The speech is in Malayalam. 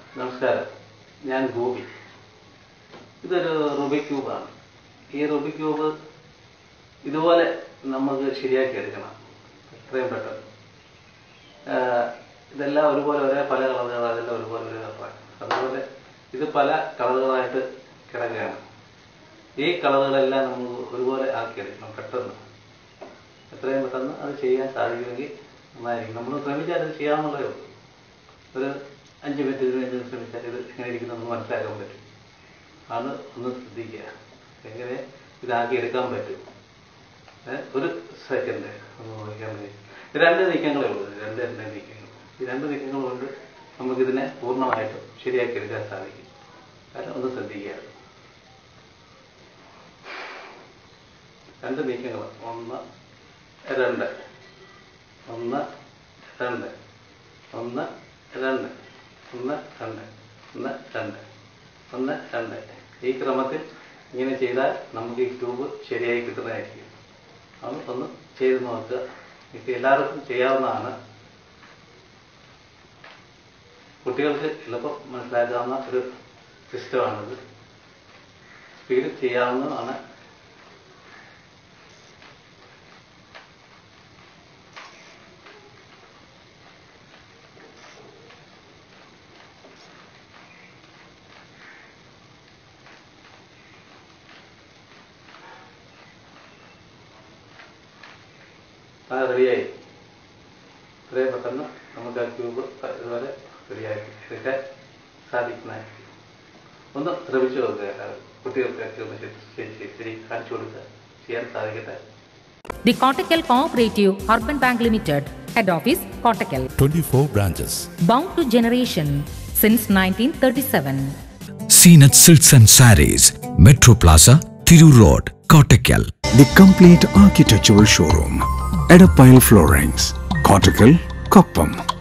നമസ്കാരം ഞാൻ ഗോപി ഇതൊരു റുബിക് ക്യൂബാണ് ഈ റുബിക് ക്യൂബ് ഇതുപോലെ നമുക്ക് ശരിയാക്കി എടുക്കണം എത്രയും പെട്ടെന്ന് ആഹ് ഇതെല്ലാം ഒരുപോലെ ഒരേ പല കളറുകൾ അതെല്ലാം ഒരുപോലെ ഒരു കളറാണ് അതുപോലെ ഇത് പല കളറുകളായിട്ട് കിടക്കുകയാണ് ഈ കളറുകളെല്ലാം നമുക്ക് ഒരുപോലെ ആക്കിയെടുക്കണം പെട്ടെന്ന് എത്രയും പെട്ടെന്ന് അത് ചെയ്യാൻ സാധിക്കുമെങ്കിൽ നന്നായിരിക്കും നമ്മൾ ശ്രമിച്ചാൽ അത് ചെയ്യാമെന്നുള്ളതേ ഉള്ളൂ ഒരു അഞ്ച് മിനിറ്റ് ഇരുപത് മിനിറ്റ് ശ്രമിച്ചാൽ ഇത് എങ്ങനെ ഇരിക്കുന്നതെന്ന് മനസ്സിലാക്കാൻ പറ്റും അത് ഒന്ന് ശ്രദ്ധിക്കുക എങ്ങനെ ഇതാക്കി എടുക്കാൻ പറ്റും ഏ, ഒരു സെക്കൻഡ് ഒന്ന് നോക്കിയാൽ മതി രണ്ട് നീക്കങ്ങളേ ഉള്ളൂ രണ്ട് രണ്ട് നീക്കങ്ങൾ ഈ രണ്ട് നീക്കങ്ങൾ കൊണ്ട് നമുക്കിതിനെ പൂർണ്ണമായിട്ടും ശരിയാക്കി എടുക്കാൻ സാധിക്കും കാരണം ഒന്ന് ശ്രദ്ധിക്കുക രണ്ട് നീക്കങ്ങൾ ഒന്ന് രണ്ട് ഒന്ന് രണ്ട് ഒന്ന് രണ്ട് ഒന്ന് രണ്ട് ഒന്ന് രണ്ട് ഒന്ന് രണ്ട് ഈ ക്രമത്തിൽ ഇങ്ങനെ ചെയ്താൽ നമുക്ക് ഈ ട്യൂബ് ശരിയായി കിട്ടുന്നതായിരിക്കും അത് ഒന്ന് ചെയ്ത് നോക്കുക ഇത് എല്ലാവർക്കും ചെയ്യാവുന്നതാണ് കുട്ടികൾക്ക് എളുപ്പം മനസ്സിലാക്കാവുന്ന ഒരു സിസ്റ്റമാണിത് സ്പീഡിൽ ചെയ്യാവുന്നതാണ് അത് റെഡിയായി ഇത്രയും പെട്ടെന്ന് നമുക്ക് ആ ക്യൂബ് ഇതുപോലെ റെഡിയാക്കി എടുക്കാൻ സാധിക്കുന്നതായിരിക്കും ഒന്ന് ശ്രമിച്ചു നോക്കുക എല്ലാവരും. കുട്ടികൾക്കൊക്കെ ഒന്ന് ശരി ശരി ശരി കാണിച്ചു കൊടുക്കുക ചെയ്യാൻ സാധിക്കട്ടെ The Kottakkal Cooperative Urban Bank Limited, Head Office, Kottakkal, 24 branches. bound to generation since 1937. Seenat Silks and Sarees, Metro Plaza, Thiru Road, Kottakkal. The complete architectural showroom. Edapile Floorings. Cortical, Koppam.